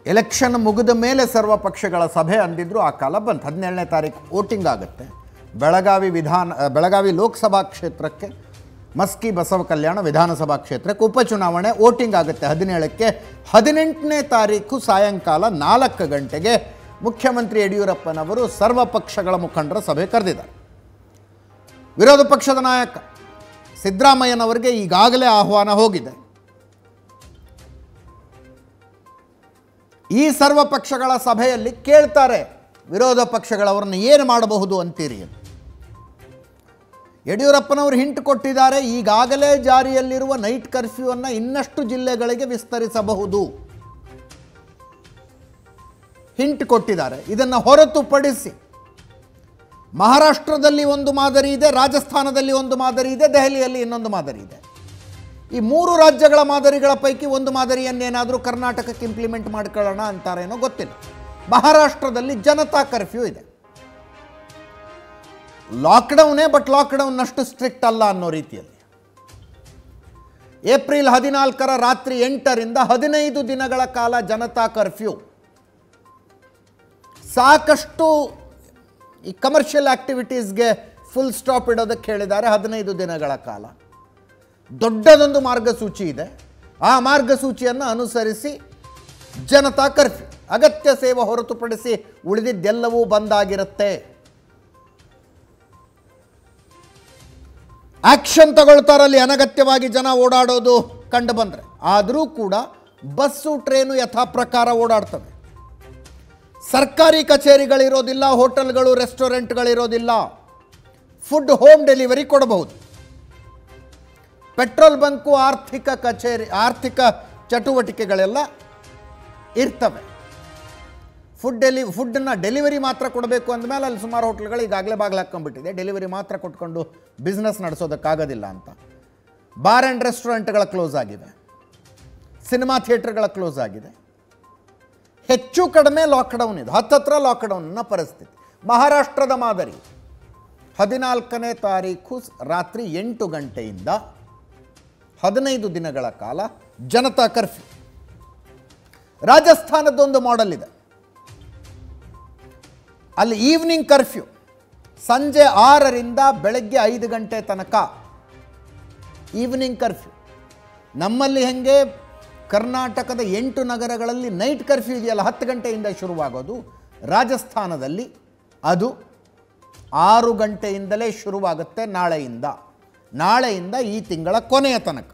election ಮುಗಿದ ಮೇಲೆ ಸರ್ವ ಪಕ್ಷಗಳ ಸಭೆ ಅಂದಿದ್ರು ಆ ಕಾಲ ಬಂತು ಹದಿನೇಳನೇ ತಾರೀಕು ವೋಟಿಂಗ್ ಆಗುತ್ತೆ ಬೆಳಗಾವಿ ವಿಧಾನ ಆ, ಬೆಳಗಾವಿ ಲೋಕಸಭಾ ಕ್ಷೇತ್ರಕ್ಕೆ ಮಸ್ಕಿ ಬಸವ ಕಲ್ಯಾಣ ವಿಧಾನಸಭಾ ಕ್ಷೇತ್ರಕ್ಕೆ ಉಪಚುನಾವಣೆ ವೋಟಿಂಗ್ ಆಗುತ್ತೆ ಹದಿನೇಳಕ್ಕೆ ಹದಿನೆಂಟನೇ ತಾರೀಕು ಸಾಯಂಕಾಲ ನಾಲ್ಕು ಗಂಟೆಗೆ ಮುಖ್ಯಮಂತ್ರಿ ಯಡಿಯೂರಪ್ಪನವರು ಸರ್ವ ಪಕ್ಷಗಳ ಮುಖಂಡರ ಸಭೆ ಕರೆದಿದ್ದಾರೆ ವಿರೋಧ ಪಕ್ಷದ ನಾಯಕ ಸಿದ್ದರಾಮಯ್ಯನವರಿಗೆ ಈಗಾಗಲೇ ಆಹ್ವಾನ ಹೋಗಿದೆ ಈ ಸರ್ವ ಪಕ್ಷಗಳ ಸಭೆಯಲ್ಲಿ ಕೇಳ್ತಾರೆ ವಿರೋಧ ಪಕ್ಷಗಳವರನ್ನು ಏನು ಮಾಡಬಹುದು ಅಂತೀರಿ ಅಂತ ಯಡಿಯೂರಪ್ಪನವರು ಹಿಂಟ್ ಕೊಟ್ಟಿದ್ದಾರೆ ಈಗಾಗಲೇ ಜಾರಿಯಲ್ಲಿರುವ ನೈಟ್ ಕರ್ಫ್ಯೂವನ್ನು ಇನ್ನಷ್ಟು ಜಿಲ್ಲೆಗಳಿಗೆ ವಿಸ್ತರಿಸಬಹುದು ಹಿಂಟ್ ಕೊಟ್ಟಿದ್ದಾರೆ ಇದನ್ನು ಹೊರತುಪಡಿಸಿ ಮಹಾರಾಷ್ಟ್ರದಲ್ಲಿ ಒಂದು ಮಾದರಿ ಇದೆ ರಾಜಸ್ಥಾನದಲ್ಲಿ ಒಂದು ಮಾದರಿ ಇದೆ ದೆಹಲಿಯಲ್ಲಿ ಇನ್ನೊಂದು ಮಾದರಿ ಇದೆ ಈ ಮೂರು ರಾಜ್ಯಗಳ ಮಾದರಿಗಳ ಪೈಕಿ ಒಂದು ಮಾದರಿಯನ್ನೇನಾದರೂ ಕರ್ನಾಟಕಕ್ಕೆ ಇಂಪ್ಲಿಮೆಂಟ್ ಮಾಡ್ಕೊಳ್ಳೋಣ ಅಂತಾರೇನೋ ಗೊತ್ತಿಲ್ಲ ಮಹಾರಾಷ್ಟ್ರದಲ್ಲಿ ಜನತಾ ಕರ್ಫ್ಯೂ ಇದೆ ಲಾಕ್ಡೌನೇ ಬಟ್ ಲಾಕ್ಡೌನ್ನಷ್ಟು ಸ್ಟ್ರಿಕ್ಟ್ ಅಲ್ಲ ಅನ್ನೋ ರೀತಿಯಲ್ಲಿ ಏಪ್ರಿಲ್ ಹದಿನಾಲ್ಕರ ರಾತ್ರಿ ಎಂಟರಿಂದ ಹದಿನೈದು ದಿನಗಳ ಕಾಲ ಜನತಾ ಕರ್ಫ್ಯೂ ಸಾಕಷ್ಟು ಈ ಕಮರ್ಷಿಯಲ್ ಆಕ್ಟಿವಿಟೀಸ್ಗೆ ಫುಲ್ ಸ್ಟಾಪ್ ಇಡೋದಕ್ಕೆ ಹೇಳಿದ್ದಾರೆ ಹದಿನೈದು ದಿನಗಳ ಕಾಲ ದೊಡ್ಡದೊಂದು ಮಾರ್ಗಸೂಚಿ ಇದೆ ಆ ಮಾರ್ಗಸೂಚಿಯನ್ನು ಅನುಸರಿಸಿ ಜನತಾ ಕರ್ಫ್ಯೂ ಅಗತ್ಯ ಸೇವೆ ಹೊರತುಪಡಿಸಿ ಉಳಿದಿದ್ದೆಲ್ಲವೂ ಬಂದಾಗಿರುತ್ತೆ ಆಕ್ಷನ್ ತಗೊಳ್ತಾರಲ್ಲಿ ಅನಗತ್ಯವಾಗಿ ಜನ ಓಡಾಡೋದು ಕಂಡು ಬಂದರೆ ಆದರೂ ಕೂಡ ಬಸ್ಸು ಟ್ರೇನು ಯಥಾ ಪ್ರಕಾರ ಓಡಾಡ್ತವೆ ಸರ್ಕಾರಿ ಕಚೇರಿಗಳಿರೋದಿಲ್ಲ ಹೋಟೆಲ್ಗಳು ರೆಸ್ಟೋರೆಂಟ್ಗಳಿರೋದಿಲ್ಲ ಫುಡ್ ಹೋಮ್ ಡೆಲಿವರಿ ಕೊಡಬಹುದು ಪೆಟ್ರೋಲ್ ಬಂಕು ಆರ್ಥಿಕ ಕಚೇರಿ ಆರ್ಥಿಕ ಚಟುವಟಿಕೆಗಳೆಲ್ಲ ಇರ್ತವೆ ಫುಡ್ ಡೆಲಿ ಫುಡ್ಡನ್ನು ಡೆಲಿವರಿ ಮಾತ್ರ ಕೊಡಬೇಕು ಅಂದಮೇಲೆ ಅಲ್ಲಿ ಸುಮಾರು ಹೋಟ್ಲ್ಗಳು ಈಗಾಗಲೇ ಬಾಗಿಲು ಹಾಕ್ಕೊಂಡ್ಬಿಟ್ಟಿದೆ ಡೆಲಿವರಿ ಮಾತ್ರ ಕೊಟ್ಕೊಂಡು ಬಿಸ್ನೆಸ್ ನಡೆಸೋದಕ್ಕಾಗೋದಿಲ್ಲ ಅಂತ ಬಾರ್ ಆ್ಯಂಡ್ ರೆಸ್ಟೋರೆಂಟ್ಗಳ ಕ್ಲೋಸ್ ಆಗಿದೆ ಸಿನಿಮಾ ಥಿಯೇಟರ್ಗಳ ಕ್ಲೋಸ್ ಆಗಿದೆ ಹೆಚ್ಚು ಕಡಿಮೆ ಲಾಕ್ಡೌನ್ ಇದೆ ಹತ್ತತ್ರ ಲಾಕ್ಡೌನ್ನ ಪರಿಸ್ಥಿತಿ ಮಹಾರಾಷ್ಟ್ರದ ಮಾದರಿ ಹದಿನಾಲ್ಕನೇ ತಾರೀಕು ಸ್- ರಾತ್ರಿ ಎಂಟು ಗಂಟೆಯಿಂದ ಹದಿನೈದು ದಿನಗಳ ಕಾಲ ಜನತಾ ಕರ್ಫ್ಯೂ ರಾಜಸ್ಥಾನದೊಂದು ಮಾಡೆಲ್ ಇದೆ ಅಲ್ಲಿ ಈವ್ನಿಂಗ್ ಕರ್ಫ್ಯೂ ಸಂಜೆ ಆರರಿಂದ ಬೆಳಗ್ಗೆ ಐದು ಗಂಟೆ ತನಕ ಈವ್ನಿಂಗ್ ಕರ್ಫ್ಯೂ ನಮ್ಮಲ್ಲಿ ಹೆಂಗೆ ಕರ್ನಾಟಕದ ಎಂಟು ನಗರಗಳಲ್ಲಿ ನೈಟ್ ಕರ್ಫ್ಯೂ ಇದೆಯಲ್ಲ ಹತ್ತು ಗಂಟೆಯಿಂದ ಶುರುವಾಗೋದು ರಾಜಸ್ಥಾನದಲ್ಲಿ ಅದು ಆರು ಗಂಟೆಯಿಂದಲೇ ಶುರುವಾಗುತ್ತೆ ನಾಳೆಯಿಂದ ನಾಳೆಯಿಂದ ಈ ತಿಂಗಳ ಕೊನೆಯ ತನಕ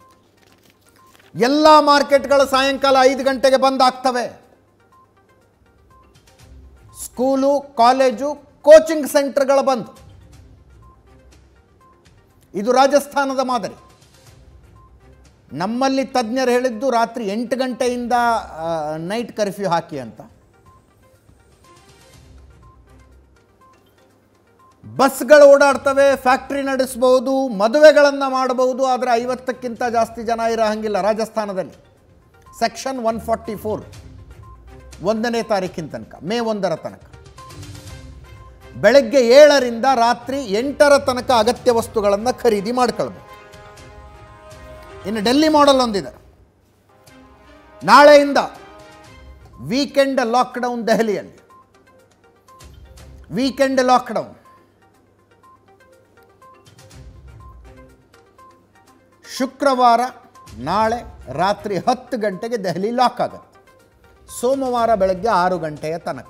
ಎಲ್ಲ ಮಾರ್ಕೆಟ್ಗಳು ಸಾಯಂಕಾಲ ಐದು ಗಂಟೆಗೆ ಬಂದ್ ಆಗ್ತವೆ ಸ್ಕೂಲು ಕಾಲೇಜು ಕೋಚಿಂಗ್ ಸೆಂಟರ್ಗಳ ಬಂದ್ ಇದು ರಾಜಸ್ಥಾನದ ಮಾದರಿ ನಮ್ಮಲ್ಲಿ ತಜ್ಞರು ಹೇಳಿದ್ದು ರಾತ್ರಿ ಎಂಟು ಗಂಟೆಯಿಂದ ನೈಟ್ ಕರ್ಫ್ಯೂ ಹಾಕಿ ಅಂತ ಬಸ್ಗಳು ಓಡಾಡ್ತವೆ ಫ್ಯಾಕ್ಟ್ರಿ ನಡೆಸ್ಬೋದು ಮದುವೆಗಳನ್ನು ಮಾಡಬಹುದು ಆದರೆ ಐವತ್ತಕ್ಕಿಂತ ಜಾಸ್ತಿ ಜನ ಇರೋ ಹಂಗಿಲ್ಲ ರಾಜಸ್ಥಾನದಲ್ಲಿ ಸೆಕ್ಷನ್ ಒನ್ ಫಾರ್ಟಿ ಫೋರ್ ಒಂದನೇ ತಾರೀಕಿನ ತನಕ ಮೇ ಒಂದರ ತನಕ ಬೆಳಗ್ಗೆ ಏಳರಿಂದ ರಾತ್ರಿ ಎಂಟರ ತನಕ ಅಗತ್ಯ ವಸ್ತುಗಳನ್ನು ಖರೀದಿ ಮಾಡ್ಕೊಳ್ಬೇಕು ಇನ್ನು ಡೆಲ್ಲಿ ಮಾಡೆಲ್ ಒಂದಿದೆ ನಾಳೆಯಿಂದ ವೀಕೆಂಡ್ ಲಾಕ್ಡೌನ್ ದೆಹಲಿಯಲ್ಲಿ ವೀಕೆಂಡ್ ಲಾಕ್ಡೌನ್ ಶುಕ್ರವಾರ ನಾಳೆ ರಾತ್ರಿ ಹತ್ತು ಗಂಟೆಗೆ ದೆಹಲಿ ಲಾಕ್ ಆಗುತ್ತೆ ಸೋಮವಾರ ಬೆಳಗ್ಗೆ ಆರು ಗಂಟೆಯ ತನಕ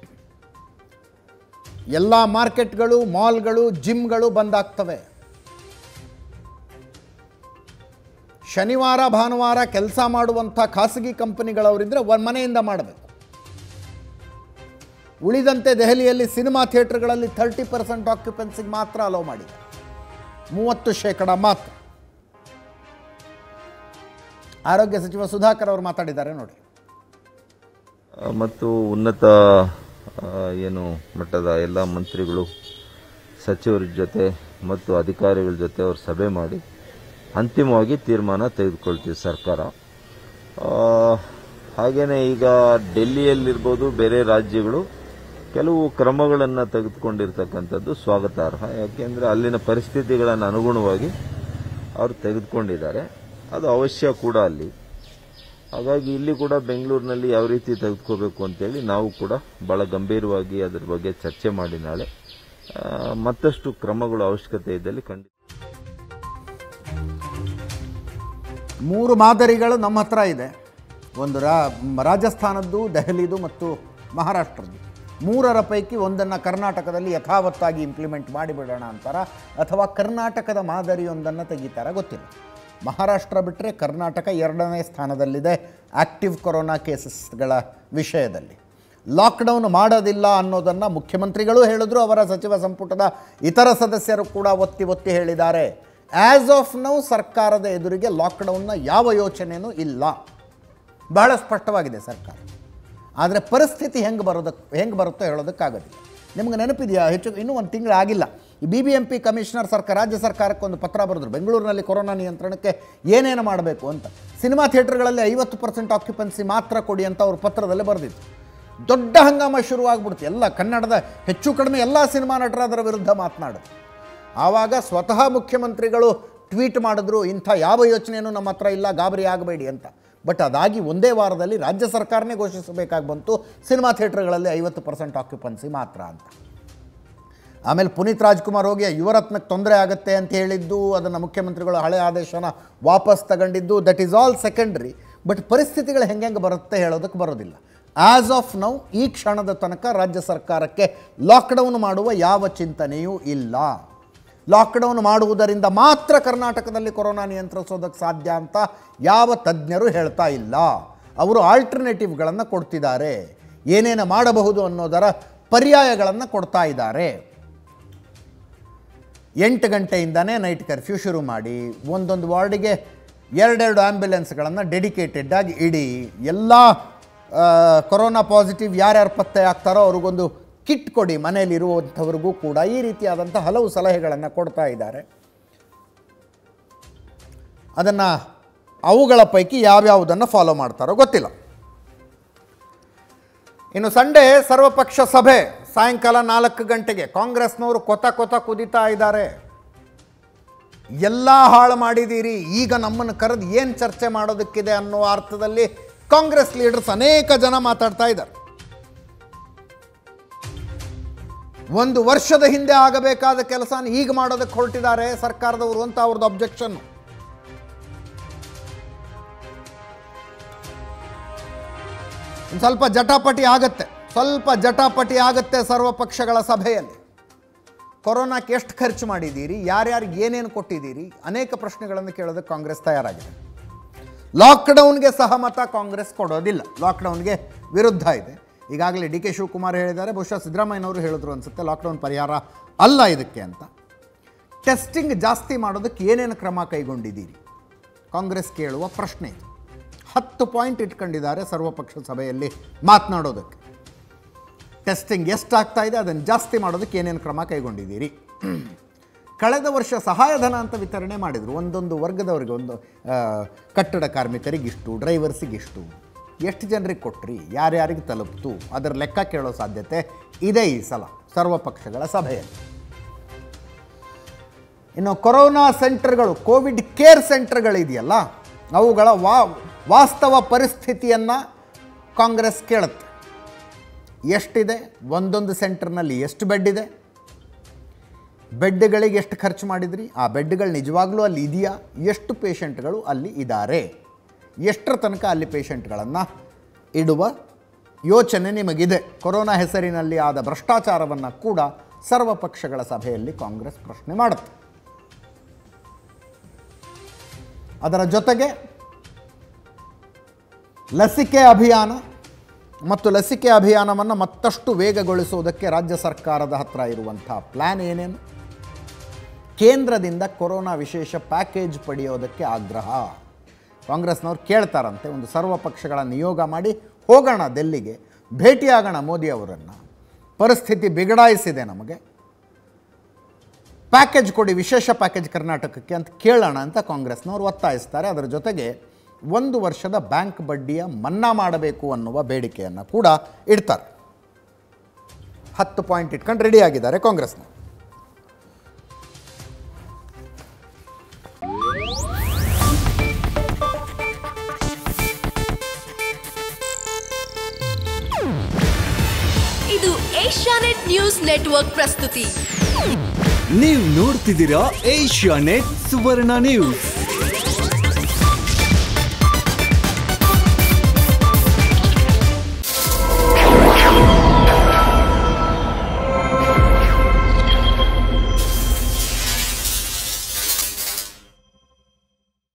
ಎಲ್ಲ ಮಾರ್ಕೆಟ್ಗಳು ಮಾಲ್ಗಳು ಜಿಮ್ಗಳು ಬಂದಾಗ್ತವೆ ಶನಿವಾರ ಭಾನುವಾರ ಕೆಲಸ ಮಾಡುವಂಥ ಖಾಸಗಿ ಕಂಪನಿಗಳವರಿದ್ದರೆ ಒಂದು ಮನೆಯಿಂದ ಮಾಡಬೇಕು ಉಳಿದಂತೆ ದೆಹಲಿಯಲ್ಲಿ ಸಿನಿಮಾ ಥಿಯೇಟರ್ಗಳಲ್ಲಿ ಥರ್ಟಿ ಪರ್ಸೆಂಟ್ ಆಕ್ಯುಪೆನ್ಸಿಗೆ ಮಾತ್ರ ಅಲೋ ಮಾಡಿದೆ ಮೂವತ್ತು ಶೇಕಡ ಮಾತ್ರ ಆರೋಗ್ಯ ಸಚಿವ ಸುಧಾಕರ್ ಅವರು ಮಾತಾಡಿದ್ದಾರೆ ನೋಡಿ ಆ, ಮತ್ತು ಉನ್ನತ ಆ, ಏನು ಮಟ್ಟದ ಎಲ್ಲ ಮಂತ್ರಿಗಳು ಸಚಿವರ ಜೊತೆ ಮತ್ತು ಅಧಿಕಾರಿಗಳ ಜೊತೆ ಅವರು ಸಭೆ ಮಾಡಿ ಅಂತಿಮವಾಗಿ ತೀರ್ಮಾನ ತೆಗೆದುಕೊಳ್ತೀವಿ ಸರ್ಕಾರ ಹಾಗೆಯೇ ಈಗ ಡೆಲ್ಲಿಯಲ್ಲಿರ್ಬೋದು ಬೇರೆ ರಾಜ್ಯಗಳು ಕೆಲವು ಕ್ರಮಗಳನ್ನು ತೆಗೆದುಕೊಂಡಿರ್ತಕ್ಕಂಥದ್ದು ಸ್ವಾಗತಾರ್ಹ ಯಾಕೆಂದರೆ ಅಲ್ಲಿನ ಪರಿಸ್ಥಿತಿಗಳನ್ನು ಅನುಗುಣವಾಗಿ ಅವರು ತೆಗೆದುಕೊಂಡಿದ್ದಾರೆ ಅದು ಅವಶ್ಯ ಕೂಡ ಅಲ್ಲಿ ಹಾಗಾಗಿ ಇಲ್ಲಿ ಕೂಡ ಬೆಂಗಳೂರಿನಲ್ಲಿ ಯಾವ ರೀತಿ ತೆಗೆದುಕೋಬೇಕು ಅಂತೇಳಿ ನಾವು ಕೂಡ ಭಾಳ ಗಂಭೀರವಾಗಿ ಅದ್ರ ಬಗ್ಗೆ ಚರ್ಚೆ ಮಾಡಿ ನಾಳೆ ಆ, ಮತ್ತಷ್ಟು ಕ್ರಮಗಳು ಅವಶ್ಯಕತೆ ಇದ್ದಲ್ಲಿ ಖಂಡಿತ ಮೂರು ಮಾದರಿಗಳು ನಮ್ಮ ಹತ್ರ ಇದೆ ಒಂದು ರಾ ರಾಜಸ್ಥಾನದ್ದು ದೆಹಲಿದು ಮತ್ತು ಮಹಾರಾಷ್ಟ್ರದ್ದು ಮೂರರ ಪೈಕಿ ಒಂದನ್ನು ಕರ್ನಾಟಕದಲ್ಲಿ ಯಥಾವತ್ತಾಗಿ ಇಂಪ್ಲಿಮೆಂಟ್ ಮಾಡಿಬಿಡೋಣ ಅಂತಾರ ಅಥವಾ ಕರ್ನಾಟಕದ ಮಾದರಿಯೊಂದನ್ನು ತೆಗಿತಾರ ಗೊತ್ತಿಲ್ಲ ಮಹಾರಾಷ್ಟ್ರ ಬಿಟ್ಟರೆ ಕರ್ನಾಟಕ ಎರಡನೇ ಸ್ಥಾನದಲ್ಲಿದೆ ಆಕ್ಟಿವ್ ಕೊರೋನಾ ಕೇಸಸ್ಗಳ ವಿಷಯದಲ್ಲಿ ಲಾಕ್ಡೌನ್ ಮಾಡೋದಿಲ್ಲ ಅನ್ನೋದನ್ನು ಮುಖ್ಯಮಂತ್ರಿಗಳು ಹೇಳಿದ್ರು ಅವರ ಸಚಿವ ಸಂಪುಟದ ಇತರ ಸದಸ್ಯರು ಕೂಡ ಒತ್ತಿ ಒತ್ತಿ ಹೇಳಿದ್ದಾರೆ ಆ್ಯಸ್ ಆಫ್ ನೌ ಸರ್ಕಾರದ ಎದುರಿಗೆ ಲಾಕ್ಡೌನ್ನ ಯಾವ ಯೋಚನೆಯೂ ಇಲ್ಲ ಬಹಳ ಸ್ಪಷ್ಟವಾಗಿದೆ ಸರ್ಕಾರ ಆದರೆ ಪರಿಸ್ಥಿತಿ ಹೆಂಗೆ ಬರೋದಕ್ಕೆ ಹೆಂಗೆ ಬರುತ್ತೋ ಹೇಳೋದಕ್ಕಾಗೋದಿಲ್ಲ ನಿಮ್ಗೆ ನೆನಪಿದೆಯಾ ಹೆಚ್ಚು ಇನ್ನೂ ಒಂದು ತಿಂಗಳು ಆಗಿಲ್ಲ ಈ B B M P commissioner ಸರ್ಕಾರ ರಾಜ್ಯ ಸರ್ಕಾರಕ್ಕೆ ಒಂದು ಪತ್ರ ಬರೆದ್ರು ಬೆಂಗಳೂರಿನಲ್ಲಿ ಕೊರೋನಾ ನಿಯಂತ್ರಣಕ್ಕೆ ಏನೇನು ಮಾಡಬೇಕು ಅಂತ ಸಿನಿಮಾ ಥಿಯೇಟರ್ಗಳಲ್ಲಿ ಐವತ್ತು ಪರ್ಸೆಂಟ್ ಆಕ್ಯುಪೆನ್ಸಿ ಮಾತ್ರ ಕೊಡಿ ಅಂತ ಅವ್ರ ಪತ್ರದಲ್ಲಿ ಬರೆದಿತ್ತು ದೊಡ್ಡ ಹಂಗಾಮ ಶುರುವಾಗ್ಬಿಡ್ತು ಎಲ್ಲ ಕನ್ನಡದ ಹೆಚ್ಚು ಕಡಿಮೆ ಎಲ್ಲ ಸಿನಿಮಾ ನಟರು ಅದರ ವಿರುದ್ಧ ಮಾತನಾಡಿದ್ರು ಆವಾಗ ಸ್ವತಃ ಮುಖ್ಯಮಂತ್ರಿಗಳು ಟ್ವೀಟ್ ಮಾಡಿದ್ರು ಇಂಥ ಯಾವ ಯೋಚನೆಯೂ ನಮ್ಮ ಹತ್ರ ಇಲ್ಲ ಗಾಬರಿ ಆಗಬೇಡಿ ಅಂತ ಬಟ್ ಅದಾಗಿ ಒಂದೇ ವಾರದಲ್ಲಿ ರಾಜ್ಯ ಸರ್ಕಾರನೇ ಘೋಷಿಸಬೇಕಾಗಿ ಬಂತು ಸಿನಿಮಾ ಥಿಯೇಟರ್ಗಳಲ್ಲಿ ಐವತ್ತು ಪರ್ಸೆಂಟ್ ಆಕ್ಯುಪೆನ್ಸಿ ಮಾತ್ರ ಅಂತ ಆಮೇಲೆ ಪುನೀತ್ ರಾಜ್ಕುಮಾರ್ ಹೋಗಿ ಯುವರತ್ನಕ್ಕೆ ತೊಂದರೆ ಆಗುತ್ತೆ ಅಂತ ಹೇಳಿದ್ದು ಅದನ್ನು ಮುಖ್ಯಮಂತ್ರಿಗಳು ಹಳೆ ಆದೇಶನ ವಾಪಸ್ ತಗೊಂಡಿದ್ದು that is all secondary but ಪರಿಸ್ಥಿತಿಗಳು ಹೆಂಗೆ ಬರುತ್ತೆ ಹೇಳೋದಕ್ಕೆ ಬರೋದಿಲ್ಲ ಆ್ಯಸ್ ಆಫ್ ನೌ ಈ ಕ್ಷಣದ ತನಕ ರಾಜ್ಯ ಸರ್ಕಾರಕ್ಕೆ ಲಾಕ್ಡೌನ್ ಮಾಡುವ ಯಾವ ಚಿಂತನೆಯೂ ಇಲ್ಲ ಲಾಕ್ಡೌನ್ ಮಾಡುವುದರಿಂದ ಮಾತ್ರ ಕರ್ನಾಟಕದಲ್ಲಿ ಕೊರೋನಾ ನಿಯಂತ್ರಿಸೋದಕ್ಕೆ ಸಾಧ್ಯ ಅಂತ ಯಾವ ತಜ್ಞರು ಹೇಳ್ತಾ ಇಲ್ಲ ಅವರು ಆಲ್ಟರ್ನೇಟಿವ್ಗಳನ್ನು ಕೊಡ್ತಿದ್ದಾರೆ ಏನೇನು ಮಾಡಬಹುದು ಅನ್ನೋದರ ಪರ್ಯಾಯಗಳನ್ನು ಕೊಡ್ತಾ ಇದ್ದಾರೆ ಎಂಟು ಗಂಟೆಯಿಂದನೇ ನೈಟ್ ಕರ್ಫ್ಯೂ ಶುರು ಮಾಡಿ ಒಂದೊಂದು ವಾರ್ಡಿಗೆ ಎರಡೆರಡು ಆ್ಯಂಬ್ಯುಲೆನ್ಸ್ಗಳನ್ನು ಡೆಡಿಕೇಟೆಡ್ ಆಗಿ ಇಡಿ ಎಲ್ಲ ಆ, ಕೊರೋನಾ ಪಾಸಿಟಿವ್ ಯಾರ್ಯಾರು ಪತ್ತೆ ಆಗ್ತಾರೋ ಅವ್ರಿಗೊಂದು ಕಿಟ್ ಕೊಡಿ ಮನೆಯಲ್ಲಿ ಇರುವಂಥವ್ರಿಗೂ ಕೂಡ ಈ ರೀತಿಯಾದಂಥ ಹಲವು ಸಲಹೆಗಳನ್ನು ಕೊಡ್ತಾ ಇದ್ದಾರೆ ಅದನ್ನು ಅವುಗಳ ಪೈಕಿ ಯಾವ್ಯಾವುದನ್ನು ಫಾಲೋ ಮಾಡ್ತಾರೋ ಗೊತ್ತಿಲ್ಲ ಇನ್ನು ಸಂಡೇ ಸರ್ವಪಕ್ಷ ಸಭೆ ಸಾಯಂಕಾಲ ನಾಲ್ಕು ಗಂಟೆಗೆ ಕಾಂಗ್ರೆಸ್ನವರು ಕೊತ ಕೊತ ಕುದಿತಾ ಇದ್ದಾರೆ ಎಲ್ಲ ಹಾಳು ಮಾಡಿದ್ದೀರಿ ಈಗ ನಮ್ಮನ್ನು ಕರೆದು ಏನು ಚರ್ಚೆ ಮಾಡೋದಕ್ಕಿದೆ ಅನ್ನೋ ಅರ್ಥದಲ್ಲಿ ಕಾಂಗ್ರೆಸ್ ಲೀಡರ್ಸ್ ಅನೇಕ ಜನ ಮಾತಾಡ್ತಾ ಇದ್ದಾರೆ ಒಂದು ವರ್ಷದ ಹಿಂದೆ ಆಗಬೇಕಾದ ಕೆಲಸನ ಈಗ ಮಾಡೋದಕ್ಕೆ ಹೊರಟಿದ್ದಾರೆ ಸರ್ಕಾರದವರು ಅಂತ ಅವ್ರದ್ದು ಅಬ್ಜೆಕ್ಷನ್ ಒಂದು ಸ್ವಲ್ಪ ಜಟಾಪಟಿ ಆಗತ್ತೆ ಸ್ವಲ್ಪ ಜಟಾಪಟಿ ಆಗತ್ತೆ ಸರ್ವ ಪಕ್ಷಗಳ ಸಭೆಯಲ್ಲಿ ಕೊರೋನಾಕ್ಕೆ ಎಷ್ಟು ಖರ್ಚು ಮಾಡಿದ್ದೀರಿ ಯಾರ್ಯಾರಿಗೆ ಏನೇನು ಕೊಟ್ಟಿದ್ದೀರಿ ಅನೇಕ ಪ್ರಶ್ನೆಗಳನ್ನು ಕೇಳೋದಕ್ಕೆ ಕಾಂಗ್ರೆಸ್ ತಯಾರಾಗಿದೆ ಲಾಕ್ಡೌನ್ಗೆ ಸಹಮತ ಕಾಂಗ್ರೆಸ್ ಕೊಡೋದಿಲ್ಲ ಲಾಕ್ಡೌನ್ಗೆ ವಿರುದ್ಧ ಇದೆ ಈಗಾಗಲೇ ಡಿ ಕೆ ಶಿವಕುಮಾರ್ ಹೇಳಿದ್ದಾರೆ ಬಹುಶಃ ಸಿದ್ದರಾಮಯ್ಯನವರು ಹೇಳಿದ್ರು ಅನಿಸುತ್ತೆ ಲಾಕ್ಡೌನ್ ಪರಿಹಾರ ಅಲ್ಲ ಇದಕ್ಕೆ ಅಂತ ಟೆಸ್ಟಿಂಗ್ ಜಾಸ್ತಿ ಮಾಡೋದಕ್ಕೆ ಏನೇನು ಕ್ರಮ ಕೈಗೊಂಡಿದ್ದೀರಿ ಕಾಂಗ್ರೆಸ್ ಕೇಳುವ ಪ್ರಶ್ನೆ ಇದು ಹತ್ತು ಪಾಯಿಂಟ್ ಇಟ್ಕೊಂಡಿದ್ದಾರೆ ಸರ್ವಪಕ್ಷ ಸಭೆಯಲ್ಲಿ ಮಾತನಾಡೋದಕ್ಕೆ ಟೆಸ್ಟಿಂಗ್ ಎಷ್ಟಾಗ್ತಾ ಇದೆ ಅದನ್ನು ಜಾಸ್ತಿ ಮಾಡೋದಕ್ಕೆ ಏನೇನು ಕ್ರಮ ಕೈಗೊಂಡಿದ್ದೀರಿ ಕಳೆದ ವರ್ಷ ಸಹಾಯಧನ ಅಂತ ವಿತರಣೆ ಮಾಡಿದರು ಒಂದೊಂದು ವರ್ಗದವರಿಗೆ ಒಂದು ಆ, ಕಟ್ಟಡ ಕಾರ್ಮಿಕರಿಗಿಷ್ಟು ಡ್ರೈವರ್ಸಿಗಿಷ್ಟು ಎಷ್ಟು ಜನರಿಗೆ ಕೊಟ್ರಿ ಯಾರ್ಯಾರಿಗೆ ತಲುಪ್ತು ಅದರ ಲೆಕ್ಕ ಕೇಳೋ ಸಾಧ್ಯತೆ ಇದೆ ಈ ಸಲ ಸರ್ವಪಕ್ಷಗಳ ಸಭೆಯಲ್ಲಿ ಇನ್ನು ಕೊರೋನಾ ಸೆಂಟರ್ಗಳು ಕೋವಿಡ್ ಕೇರ್ ಸೆಂಟರ್ಗಳಿದೆಯಲ್ಲ ಅವುಗಳ ವಾ ವಾಸ್ತವ ಪರಿಸ್ಥಿತಿಯನ್ನು ಕಾಂಗ್ರೆಸ್ ಕೇಳುತ್ತೆ ಎಷ್ಟಿದೆ ಒಂದೊಂದು ಸೆಂಟರ್ನಲ್ಲಿ ಎಷ್ಟು ಬೆಡ್ ಇದೆ ಬೆಡ್ಗಳಿಗೆ ಎಷ್ಟು ಖರ್ಚು ಮಾಡಿದ್ರಿ ಆ ಬೆಡ್ಗಳು ನಿಜವಾಗ್ಲೂ ಅಲ್ಲಿ ಇದೆಯಾ ಎಷ್ಟು ಪೇಷಂಟ್ಗಳು ಅಲ್ಲಿ ಇದ್ದಾರೆ ಎಷ್ಟರ ತನಕ ಅಲ್ಲಿ ಪೇಷಂಟ್ಗಳನ್ನು ಇಡುವ ಯೋಚನೆ ನಿಮಗಿದೆ ಕೊರೋನಾ ಹೆಸರಿನಲ್ಲಿ ಆದ ಭ್ರಷ್ಟಾಚಾರವನ್ನು ಕೂಡ ಸರ್ವಪಕ್ಷಗಳ ಸಭೆಯಲ್ಲಿ ಕಾಂಗ್ರೆಸ್ ಪ್ರಶ್ನೆ ಮಾಡುತ್ತೆ ಅದರ ಜೊತೆಗೆ ಲಸಿಕೆ ಅಭಿಯಾನ ಮತ್ತು ಲಸಿಕೆ ಅಭಿಯಾನವನ್ನು ಮತ್ತಷ್ಟು ವೇಗಗೊಳಿಸುವುದಕ್ಕೆ ರಾಜ್ಯ ಸರ್ಕಾರದ ಹತ್ರ ಇರುವಂಥ ಪ್ಲ್ಯಾನ್ ಏನೇನು ಕೇಂದ್ರದಿಂದ ಕೊರೋನಾ ವಿಶೇಷ ಪ್ಯಾಕೇಜ್ ಪಡೆಯೋದಕ್ಕೆ ಆಗ್ರಹ ಕಾಂಗ್ರೆಸ್ನವ್ರು ಕೇಳ್ತಾರಂತೆ ಒಂದು ಸರ್ವ ಪಕ್ಷಗಳ ನಿಯೋಗ ಮಾಡಿ ಹೋಗೋಣ ಡೆಲ್ಲಿಗೆ ಭೇಟಿಯಾಗೋಣ ಮೋದಿ ಅವರನ್ನು ಪರಿಸ್ಥಿತಿ ಬಿಗಡಾಯಿಸಿದೆ ನಮಗೆ ಪ್ಯಾಕೇಜ್ ಕೊಡಿ ವಿಶೇಷ ಪ್ಯಾಕೇಜ್ ಕರ್ನಾಟಕಕ್ಕೆ ಅಂತ ಕೇಳೋಣ ಅಂತ ಕಾಂಗ್ರೆಸ್ನವ್ರು ಒತ್ತಾಯಿಸ್ತಾರೆ ಅದರ ಜೊತೆಗೆ ಒಂದು ವರ್ಷದ ಬ್ಯಾಂಕ್ ಬಡ್ಡಿಯ ಮನ್ನಾ ಮಾಡಬೇಕು ಅನ್ನುವ ಬೇಡಿಕೆಯನ್ನು ಕೂಡ ಇಡ್ತಾರೆ ಹತ್ತು ಪಾಯಿಂಟ್ ಇಟ್ಕೊಂಡು ರೆಡಿ ಆಗಿದ್ದಾರೆ ಕಾಂಗ್ರೆಸ್ನವರು ಇದು ಏಷ್ಯಾನೆಟ್ ನ್ಯೂಸ್ ನೆಟ್ವರ್ಕ್ ಪ್ರಸ್ತುತಿ ನೀವು ನೋಡ್ತಿದ್ದೀರಾ ಏಷ್ಯಾ ನೆಟ್ ಸುವರ್ಣ ನ್ಯೂಸ್